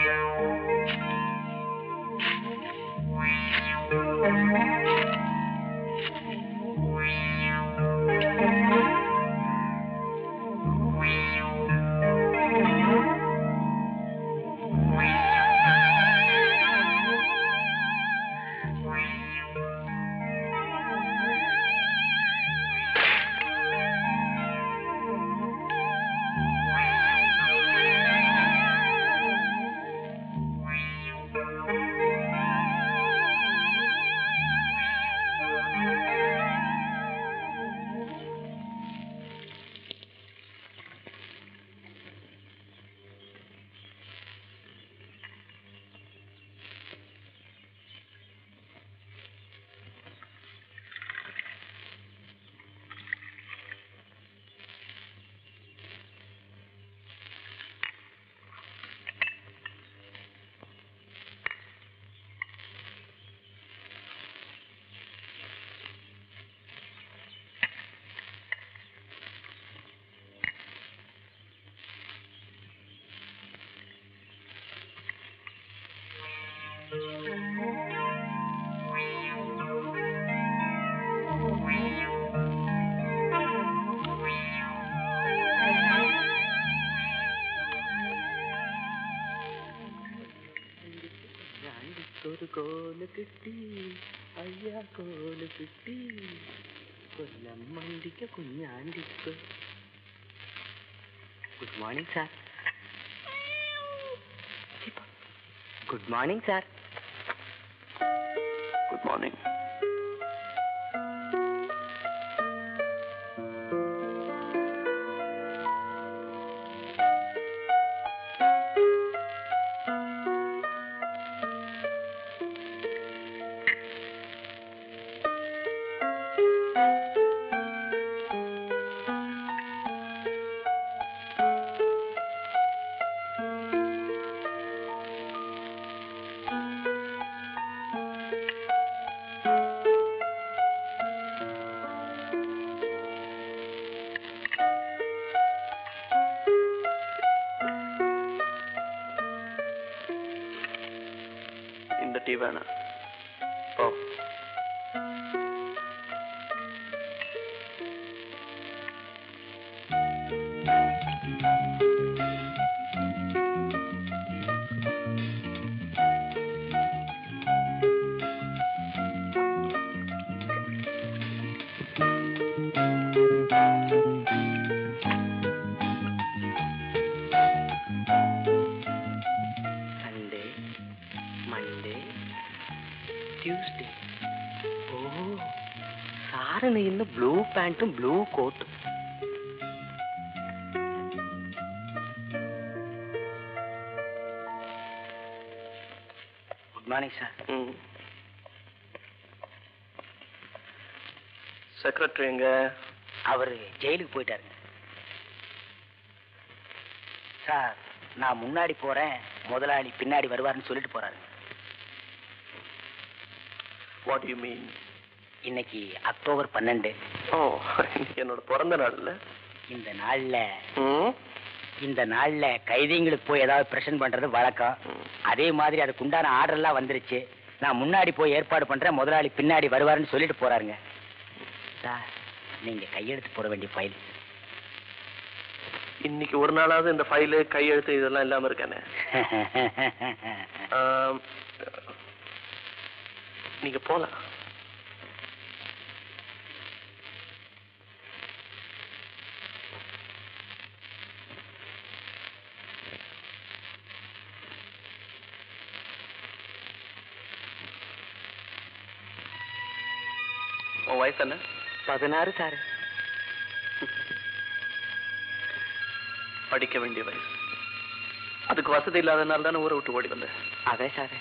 ഒരു കോല് കിട്ടി അയ്യാ കോല് കിട്ടി കൊല്ലം വണ്ടിക്ക് കുഞ്ഞാണ്ടിക്ക് good morning sir good morning sir good morning இந்த டீ வேணாம் ஓ സൺഡേ മൺഡേ ട്യൂസ്ഡേ ഓ സാറിന് ഇന്ന് ബ്ലൂ പാൻറ്റും ബ്ലൂ കോട്ടും ഗുഡ് മോർണിംഗ് സാർ ம் செக்ரட்டரி எங்க அவர் ஜெயிலுக்கு போயிட்டாருங்க சார் நான் முன்னாடி போறேன் முதலாளி பின்னாடி வருவாருன்னு சொல்லிட்டு போறாரு வாட் யூ மீன் இன்னைக்கு அக்டோபர் பன்னெண்டு ஓ இன்னைக்கு என்னோட பிறந்த நாள் இல்ல இந்த நாள்ல ம் இந்த நாள்ல கைதிங்களுக்கு போய் ஏதாவது பிரசன்ட் பண்றது வழக்கம் ம். அதே மாதிரி அதுக்கு உண்டான ஆர்டர் எல்லாம் வந்துருச்சு நான் முன்னாடி போய் ஏற்பாடு பண்றேன் முதலாளி பின்னாடி வருவாருன்னு சொல்லிட்டு போறாருங்க சார் நீங்க கையெழுத்து போட வேண்டிய ஃபைல் இன்னைக்கு ஒரு நாளாவது இந்த ஃபைலு கையெழுத்து இதெல்லாம் இல்லாம இருக்கானே ஆம், நீங்க போலாம் உன் வயசு என்ன பதினாறு சார் படிக்க வேண்டிய வயசு அதுக்கு வசதி இல்லாதனால தானே ஊரை விட்டு ஓடி வந்தேன் அதே சார்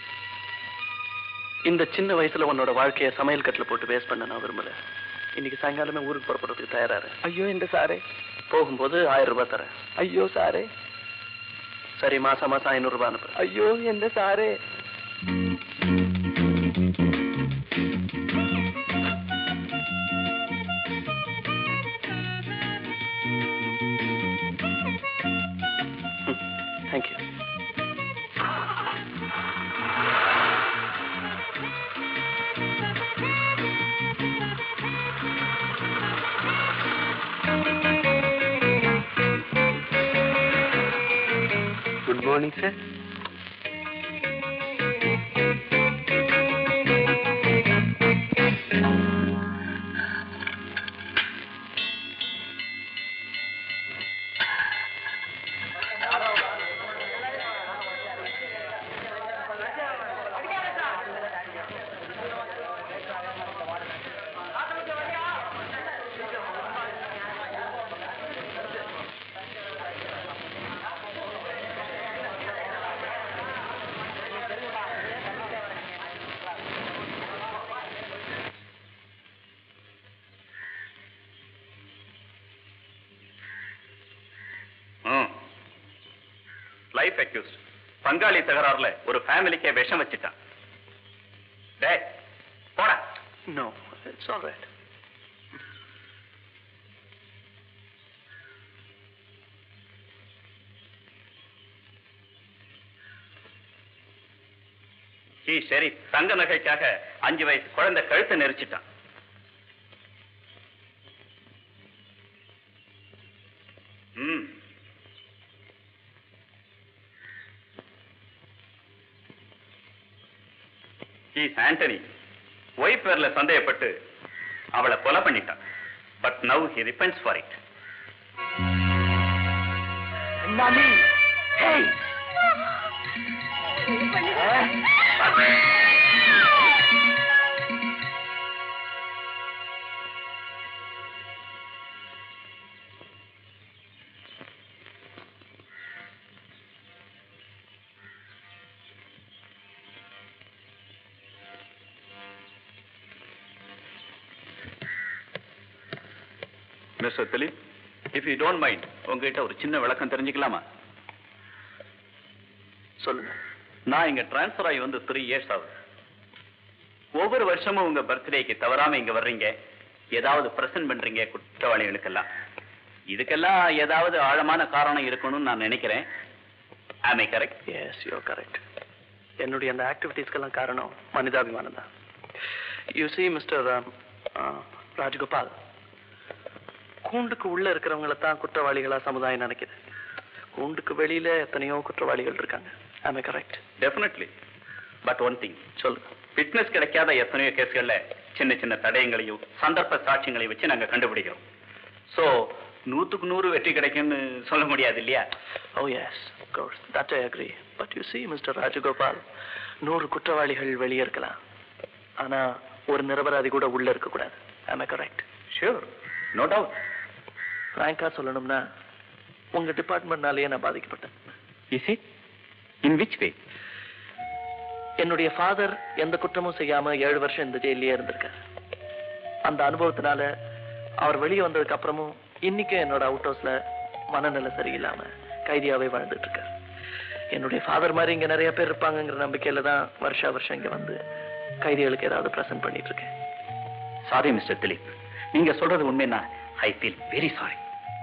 இந்த சின்ன வயசுல உன்னோட வாழ்க்கைய சமையல் கட்டுல போட்டு வேஸ்ட் பண்ண நான் விரும்பல இன்னைக்கு சாயங்காலமே ஊருக்கு புறப்படுறதுக்கு தயாராரு ஐயோ இந்த சாரே போகும்போது ஆயிரம் ரூபாய் தரேன் ஐயோ சாரே சரி மாசம் மாசம் ஐநூறு ரூபாய் அனுப்பு ஐயோ எந்த சாரே thank you good morning sir life accused பங்காளி தகராறுல ஒரு ஃபேமிலிக்கே விஷம் வச்சுட்டான் டேய் போடா no it's all right he சரி தங்க நகைக்காக அஞ்சு வயசு குழந்தை கழுத்தை நெரிச்சிட்டான் ம் ஹீஸ் ஆண்டனி ஒய்ஃப் பேர்ல சந்தேகப்பட்டு அவளை கொலை பண்ணிட்டான் but now he repents for it நாமி hey mister Dileep if you don't mind உங்ககிட்ட ஒரு சின்ன விளக்கம் தெரிஞ்சுக்கலாமா சொல்லுங்க நான் இங்க டிரான்ஸ்ஃபர் ஆகி வந்து த்ரீ இயர்ஸ் ஆகுது ஒவ்வொரு வருஷமும் உங்க பர்த்டேக்கு தவறாம இங்க வர்றீங்க ஏதாவது பிரசன்ட் பண்றீங்க குற்றவாளிகளுக்கெல்லாம் இதுக்கெல்லாம் ஏதாவது ஆழமான காரணம் இருக்கணும்னு நான் நினைக்கிறேன் ஆமே கரெக்ட் எஸ் யூ கரெக்ட் என்னுடைய அந்த ஆக்டிவிட்டீஸ்க்கெல்லாம் காரணம் மனிதாபிமானம் தான் யூ சி மிஸ்டர் ராஜகோபால் கூண்டுக்கு உள்ள இருக்கிறவங்கள தான் குற்றவாளிகளா சமுதாயம் நினைக்குது கூண்டுக்கு வெளியில எத்தனையோ குற்றவாளிகள் இருக்காங்க ஆமே correct definitely but one thing சொல்லுங்க ஃபிட்னஸ் கிடைக்காத எத்தனையோ கேஸ்கள்ல சின்ன சின்ன தடயங்களையும் சந்தர்ப்ப சாட்சியங்களையும் வச்சு நாங்க கண்டுபிடிக்கிறோம் சோ நூத்துக்கு நூறு வெற்றி கிடைக்கும்னு சொல்ல முடியாது இல்லையா oh yes course that I agree but you see mister Rajagopal நூறு குற்றவாளிகள் வெளியே இருக்கலாம் ஆனா ஒரு நிரபராதி கூட உள்ள இருக்கக்கூடாது ஆமே கரெக்ட் ஷூர் நோ டவுட் ஃப்ராங்கா சொல்லணும்னா உங்க டிபார்ட்மெண்ட்னாலேயே நான் பாதிக்கப்பட்டேன் is it in which way என்னுடைய ஃபாதர் எந்த குற்றமும் செய்யாம ஏழு வருஷம் இந்த ஜெயிலே இருந்திருக்காரு அந்த அனுபவத்தினால அவர் வெளியே வந்ததுக்கு அப்புறமும் இன்னைக்கும் என்னோட அவுட் ஹவுஸ்ல மனநிலை சரியில்லாம கைதியாவே வாழ்ந்துட்டு இருக்காரு என்னுடைய ஃபாதர் மாதிரி இங்க நிறைய பேர் இருப்பாங்கங்கிற நம்பிக்கையில தான் வருஷா வருஷம் இங்க வந்து கைதிகளுக்கு ஏதாவது ப்ரெசென்ட் பண்ணிட்டு இருக்கேன் சாரி மிஸ்டர் திலீப் நீங்க சொல்றது உண்மைன்னா I feel very sorry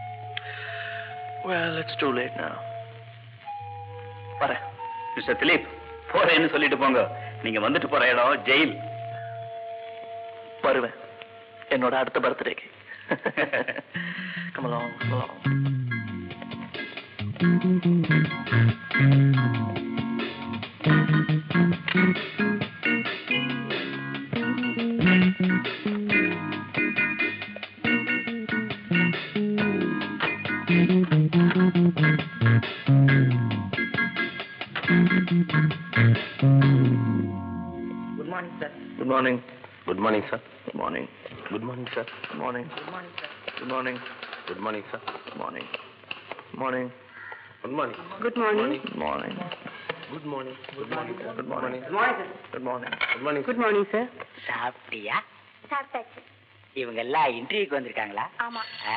well it's too late now வரேன் மிஸ்டர் திலீப் போறேன்னு சொல்லிட்டு போங்க நீங்க வந்துட்டு போற இடம் ஜெயில் வருவேன் என்னோட அடுத்த பர்த்டேக்கு come along come along good morning sir Good morning. Good morning, sir. Good morning. Good morning, sir. Good morning. Good morning sir Good morning. Good morning, sir. Good morning. Good morning. Good morning. Good morning Good morning. Good morning. Good morning. Good morning. Good morning sir Good morning. Good morning. Good morning sir சாப்பிட்டியா சாப்பிட்டாச்சு இவங்க எல்லாம் இன்டர்வியூக்கு வந்திருக்காங்களா ஆமா ஆ?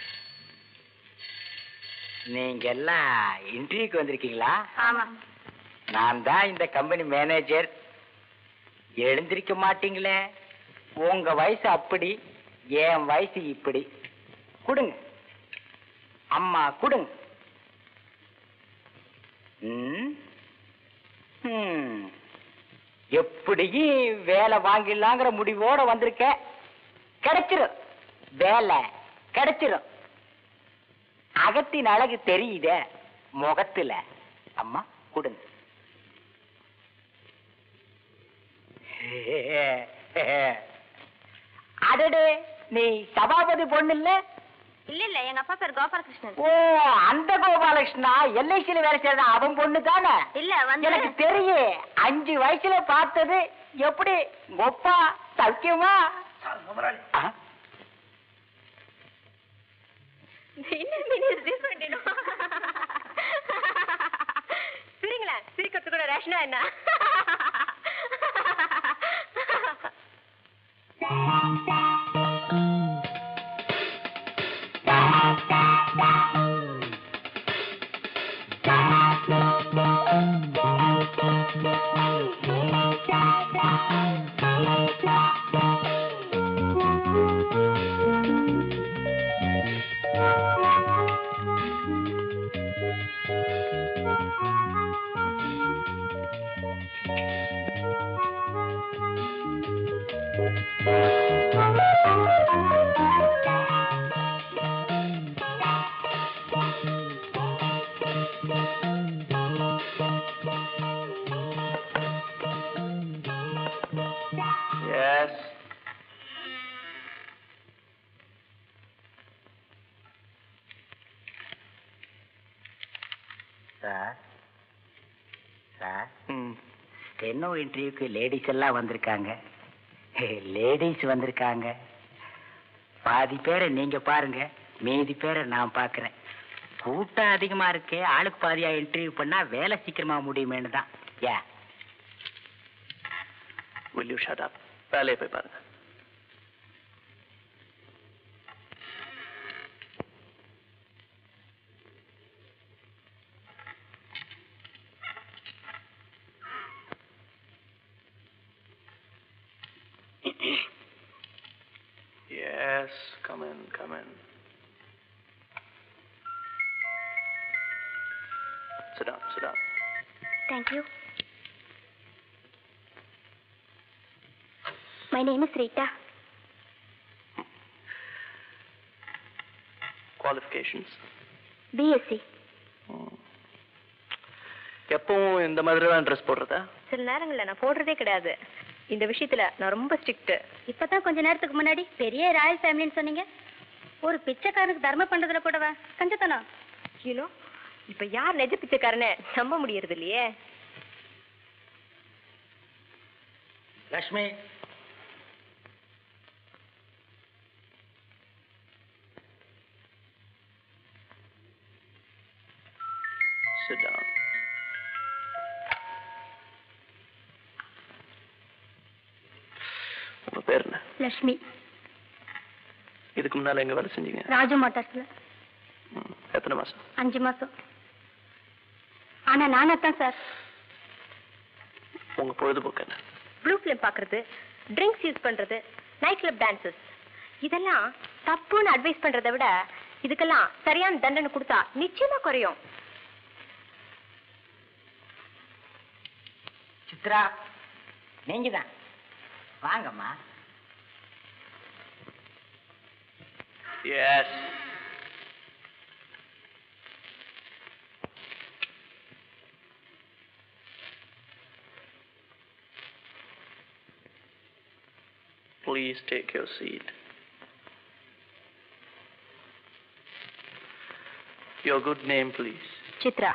நீங்க எல்லாம் இன்டர்வியூக்கு வந்திருக்கீங்களா ஆமா நான் தான் இந்த கம்பெனி மேனேஜர் எழுந்திருக்க மாட்டீங்களே உங்க வயசு அப்படி என் வயசு இப்படி கொடுங்க அம்மா கொடுங்க ம்? ம். எப்படியும் வேலை வாங்கிடலாங்கிற முடிவோட வந்திருக்க கிடைச்சிரும் வேலை கிடைச்சிரும் அகத்தின் அழகு தெரியுதே முகத்துல அம்மா கொடுங்க அடடே நீ சபாபதி பொண்ணு இல்ல இல்ல இல்ல எங்க அப்பா பேர் கோபாலகிருஷ்ணன் ஓ அந்த கோபாலகிருஷ்ணா எல்ஐசியில வேலை செய்யற அவன் பொண்ணு தானே இல்ல வந்து எனக்கு தெரியும் அஞ்சு வயசுல பார்த்தது எப்படி கொப்பா சௌக்கியமா ஆ? இன்னும் minute different, you know. சிரிங்களேன் சிரிக்கிறது கூட ரேஷனா என்ன எஸ் சார் சார் ம் ஸ்டெனோ இன்டர்வியூக்கு லேடிஸ் எல்லாம் வந்திருக்காங்க லேடிஸ் வந்திருக்காங்க பாதி பேரை நீங்க பாருங்க மீதி பேரை நான் பார்க்கறேன் கூட்டம் அதிகமா இருக்கே ஆளுக்கு பாதியா இன்டர்வியூ பண்ணா வேலை சீக்கிரமா முடியுமேனு தான் ஏ will you shut up வேலையை போய் பாருங்க yes come in come in sit down sit down thank you my name is Rita qualifications BSc எப்பவும் இந்த மாதிரி தான் ட்ரெஸ் போடுறதா சில நேரங்கள்ல நான் போடுறதே கிடையாது இந்த விஷயத்துல நான் ரொம்ப ஸ்ட்ரிக்ட் இப்பதான் கொஞ்ச நேரத்துக்கு முன்னாடி பெரிய ராயல் ஃபேமிலின்னு சொன்னீங்க ஒரு பிச்சைக்காரனுக்கு தர்மம் பண்றதுல கூடவா கஞ்சத்தனம் யூனோ இப்ப யார் நெஜ பிச்சைக்காரனை நம்ப முடியறது இல்லையே லக்ஷ்மி sit down உங்க பேர் என்ன லக்ஷ்மி இதுக்கு முன்னால எங்க வேலை செஞ்சீங்க ராஜு மோட்டார்ஸ்ல ம், எத்தனை மாசம் அஞ்சு மாசம் ஆனா நானத்தான் சார் உங்க பொழுதுபோக்கு என்ன ப்ளூ ஃபிலிம் பார்க்கறது ட்ரிங்க்ஸ் யூஸ் பண்றது நைட் கிளப் டான்சஸ் இதெல்லாம் தப்புன்னு அட்வைஸ் பண்றதை விட இதுக்கெல்லாம் சரியான தண்டனை கொடுத்தா நிச்சயமா குறையும் சித்ரா நீங்க தான் வாங்கம்மா yes Please take your seat. Your good name, please. Chitra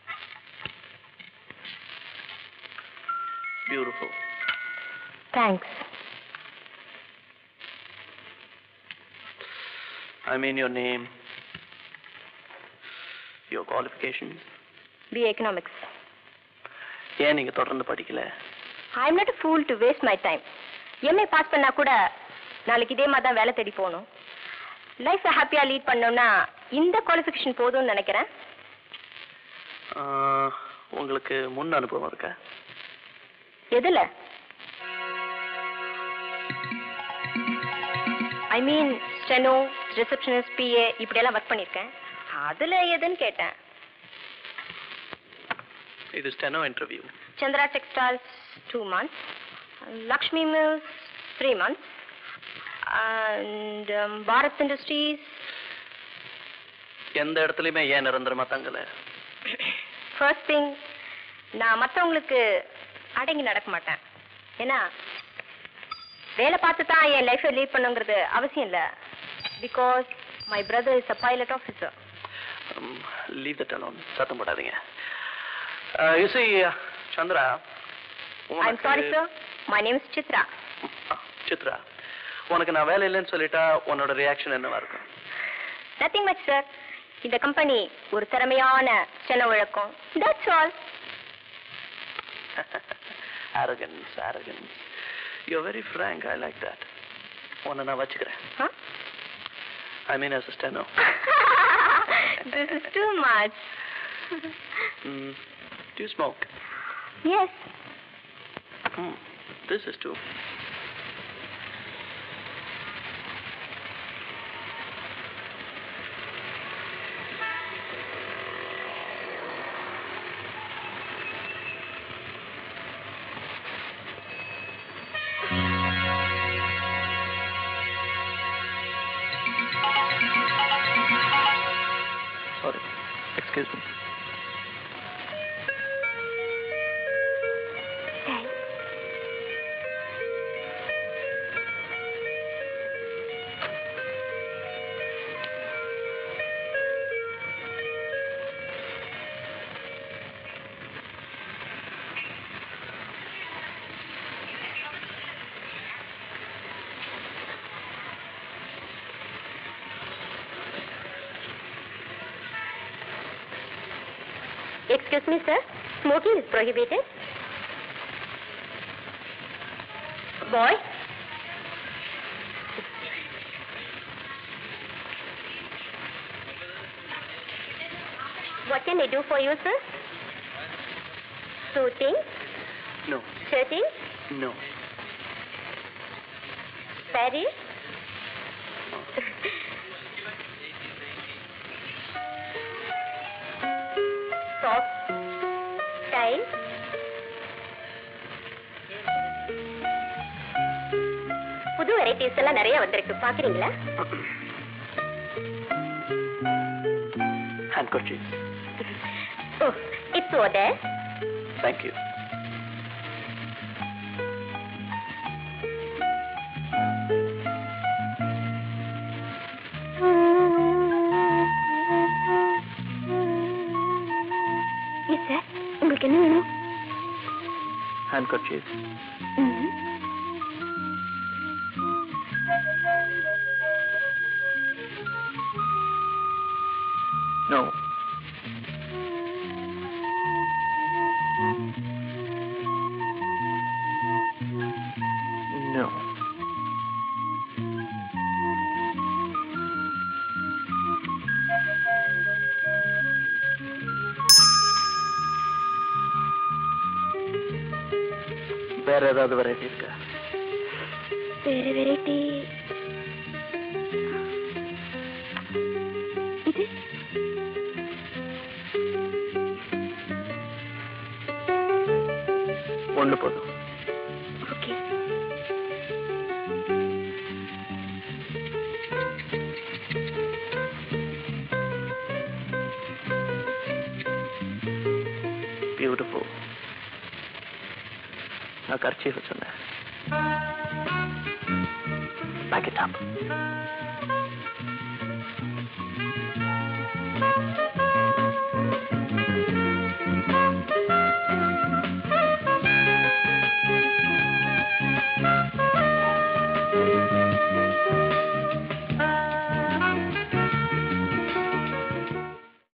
Beautiful. Thanks I mean your name, your qualifications. B economics ஏன் நீங்க தொடர்ந்து படிக்கல I am not fool to waste my time MA pass பண்ணா கூட நாளைக்கு இதே மாதிரி தான் வேலை தேடி போகணும் லைஃப்பை ஹாப்பியாக லீட் பண்ணோம்னா இந்த குவாலிஃபிகேஷன் போதும்னு நினைக்கிறேன் ஆஹ், உங்களுக்கு முன் அனுபவம் இருக்கா எதுல I mean steno receptionist PA இப்படியெல்லாம் ஒர்க் பண்ணியிருக்கேன் அதுல எதுன்னு கேட்டேன் இது steno interview Chandra textiles two months Lakshmi mills three months and Bharat industries எந்த இடத்துலயுமே ஏன் நிரந்தரமா தங்கல ஃபர்ஸ்ட் திங் நான் மற்றவங்களுக்கு அடங்கி நடக்க மாட்டேன் ஏன்னா வேலை பார்த்து தான் என் லைஃப்பை லீட் பண்ணுங்கிறது அவசியம் இல்லை because my brother is a pilot officer leave that alone சத்தம் போடாதீங்க you see Chandra I'm sorry sir my name is Chitra Chitra உனக்கு நான் வேலை இல்லைன்னு சொல்லிட்டா உன்னோட ரியாக்ஷன் என்னவா இருக்கும் நத்திங் மச் சார் இந்த கம்பெனி ஒரு திறமையான செலவு வழக்கம் that's all arrogance arrogance you're very frank i like that உன்னை நான் வச்சுக்கிறேன் I mean as a steno this is too much mm, do you smoke yes mm, this is too Sorry. Excuse me. Excuse me, sir. Smoking is prohibited. Boy. What can I do for you, sir? Suiting, No. shirting, No. Paris. Soft, style. புது varieties எல்லாம் நிறைய வந்திருக்கு பாக்குறீங்களா Handkerchief. Oh it's odour Thank you. Yes sir உங்களுக்கு என்ன வேணும் Handkerchief. No. No. வேற ஏதாவது வெரைட்டி இருக்கா வேற வெரைட்டி இது ஒண்ணு போதும் ஓகே பியூட்டிஃபுல் நான் கர்ச்சீஃப் சொன்னேன் பேக் இட் அப்